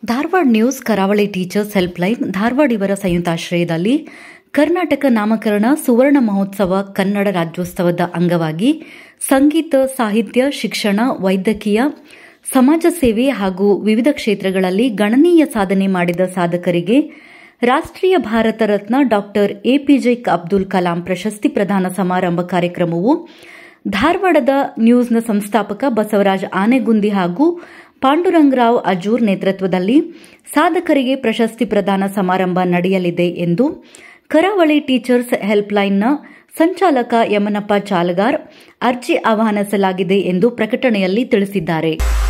Dharwad news Karavali teachers helpline Dharwad ಇವರ ಸಂಯುಕ್ತಾಶ್ರಯದಲ್ಲಿ ಕರ್ನಾಟಕ ನಾಮಕರಣ ಸುವರ್ಣ ಮಹೋತ್ಸವ ಕನ್ನಡ ರಾಜ್ಯೋತ್ಸವದ ಅಂಗವಾಗಿ ಸಂಗೀತ ಸಾಹಿತ್ಯ ಶಿಕ್ಷಣ ವೈದ್ಯಕೀಯ ಸಮಾಜ ಸೇವೆ ಹಾಗೂ ವಿವಿಧ ಕ್ಷೇತ್ರಗಳಲ್ಲಿ ಗಣನೀಯ ಸಾಧನೆ ಮಾಡಿದ ಸಾಧಕರಿಗೆ ರಾಷ್ಟ್ರೀಯ ಭಾರತ ರತ್ನ ಡಾಕ್ಟರ್ ಎಪಿಜೆ ಅಬ್ದುಲ್ ಕಲಾಂ ಪ್ರಶಸ್ತಿ ಪ್ರದಾನ ಸಮಾರಂಭ ಕಾರ್ಯಕ್ರಮವು ಧಾರವಾಡದ ನ್ಯೂಸ್ನ ಸಂಸ್ಥಾಪಕ ಬಸವರಾಜ ಆನೆಗುಂದಿ ಹಾಗೂ ಪಾಂಡುರಂಗರಾವ್ ಅಜೂರ್ ನೇತೃತ್ವದಲ್ಲಿ ಸಾಧಕರಿಗೆ ಪ್ರಶಸ್ತಿ ಪ್ರದಾನ ಸಮಾರಂಭ ನಡೆಯಲಿದೆ ಎಂದು ಕರಾವಳಿ ಟೀಚರ್ಸ್ ಹೆಲ್ಪ್ಲೈನ್ನ ಸಂಚಾಲಕ ಯಮನಪ್ಪ ಚಾಲಗಾರ್ ಅರ್ಜಿ ಆಹ್ವಾನಿಸಲಾಗಿದೆ ಎಂದು ಪ್ರಕಟಣೆಯಲ್ಲಿ ತಿಳಿಸಿದ್ದಾರೆ